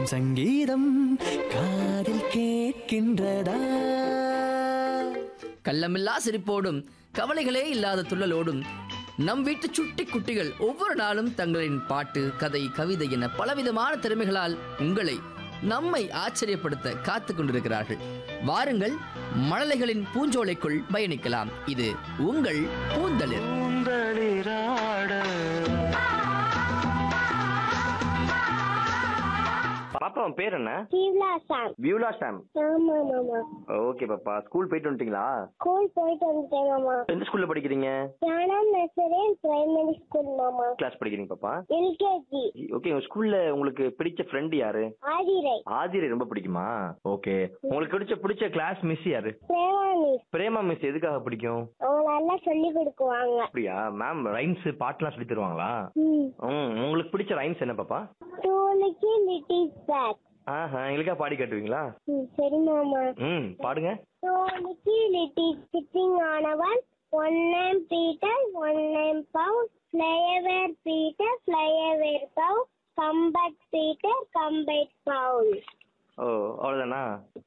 சங்கீதம் காதில் கேட்கின்றதா கள்ளமில்லா சிரிப்போடும் கவலைகளே இல்லாத துள்ளலோடும் நம் வீட்டு சுட்டி குட்டிகள் ஒவ்வொரு நாளும் தங்களின் பாட்டு கதை கவிதை என பலவிதமான திறமைகளால் உங்களை நம்மை ஆச்சரியப்படுத்த காத்துக் கொண்டிருக்கிறார்கள் வாருங்கள் மழலைகளின் பூஞ்சோலைக்குள் பயணிக்கலாம் இது உங்கள் பூந்தளிர் பாப்பா உன் பேர் என்ன கீவ்லா சாம் வியூலா சாம் ஆமா மாமா ஓகே பாப்பா ஸ்கூல் போயிட்டு வந்துட்டீங்களா ஸ்கூல் போயிட்டு வந்துட்டேன் மாமா எந்த ஸ்கூல்ல படிக்கிறீங்க ஞானம் நர்சரி பிரைமரி ஸ்கூல் மாமா கிளாஸ் படிக்கிறீங்க பாப்பா எல்கேஜி ஓகே உங்க ஸ்கூல்ல உங்களுக்கு பிடிச்ச ஃப்ரெண்ட் யாரு ஆதிரை ஆதிரை ரொம்ப பிடிக்குமா ஓகே உங்களுக்கு பிடிச்ச பிடிச்ச கிளாஸ் மிஸ் யாரு பிரேமா மிஸ் பிரேமா மிஸ் எதுக்காக பிடிக்கும் அவங்க நல்லா சொல்லி கொடுக்குவாங்க அப்படியா மேம் ரைம்ஸ் பாட்டுலாம் சொல்லி தருவாங்களா ம் ம் உங்களுக்கு பிடிச்ச ரைம்ஸ் என்ன பாப்பா டூலுக்கு லிட்டில் பேக் ஆஹா எங்களுக்கா பாடி காட்டுவீங்களா ம் சரி மாமா ம் பாடுங்க டூலுக்கு லிட்டில் சிட்டிங் ஆனவன் one name Peter one name Paul fly away Peter fly away Paul come back Peter come back Paul ஓ அவ்வளவுதானா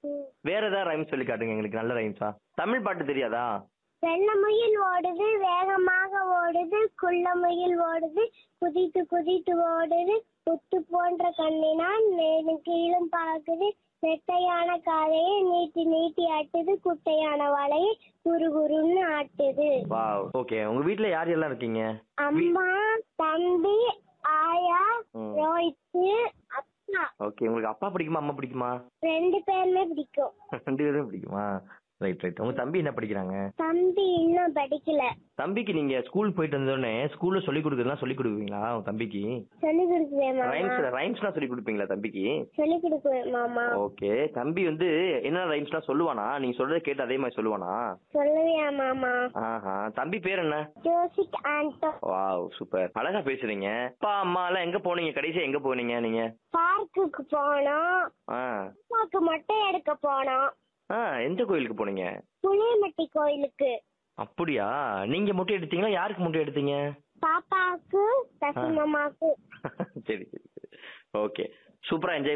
வேற ஏதாவது ரைம்ஸ் சொல்லி காட்டுங்க எங்களுக்கு நல்ல ரைம்ஸா தமிழ் பாட்டு தெரியாதா வெள்ளமுயில் ஓடுது வேகமாக ஓடுது குள்ளமுயில் ஓடுது குதித்து குதித்து ஓடுது முத்து போன்ற கண்ணினால் மேலும் கீழும் பார்க்குது நெட்டையான காதையை நீட்டி நீட்டி ஆட்டுது குட்டையான வலையை குரு குருன்னு ஆட்டுது வாவ் ஓகே உங்க வீட்ல யார் எல்லாம் இருக்கீங்க அம்மா தம்பி ஆயா ம். ரோஹித்து அப்பா ஓகே உங்களுக்கு அப்பா பிடிக்குமா அம்மா பிடிக்குமா ரெண்டு பேருமே பிடிக்கும் ரெண்டு பேரும் பிடிக்குமா ரைட் ரைட் உங்க தம்பி என்ன படிக்கிறாங்க தம்பி இன்னும் படிக்கல தம்பிக்கு நீங்க ஸ்கூல் போயிட்டு வந்தோடனே ஸ்கூல்ல சொல்லி கொடுக்கறதுலாம் சொல்லி கொடுப்பீங்களா உங்க தம்பிக்கு சொல்லி கொடுக்குவேன் மாமா ரைம்ஸ் ரைம்ஸ்லாம் சொல்லி கொடுப்பீங்களா தம்பிக்கு சொல்லி கொடுக்குவேன் மாமா ஓகே தம்பி வந்து என்ன ரைம்ஸ்லாம் சொல்லுவானா நீங்க சொல்றத கேட்டு அதே மாதிரி சொல்லுவானா சொல்லுவியா மாமா ஆஹா தம்பி பேர் என்ன ஜோசிக் ஆண்டோ வாவ் சூப்பர் அழகா பேசுறீங்க அப்பா அம்மா எல்லாம் எங்க போனீங்க கடைசியா எங்க போனீங்க நீங்க பார்க்குக்கு போனோம் ஆ அப்பாவுக்கு மொட்டை எடுக்க போனோம் ஆ எந்த கோயிலுக்கு போனீங்க புளியமட்டி கோயிலுக்கு அப்படியா நீங்க முட்டை எடுத்தீங்களா யாருக்கு முட்டை எடுத்தீங்க பாப்பாவுக்கு சசி மாமாவுக்கு சரி சரி சரி ஓகே சூப்பரா என்ஜாய்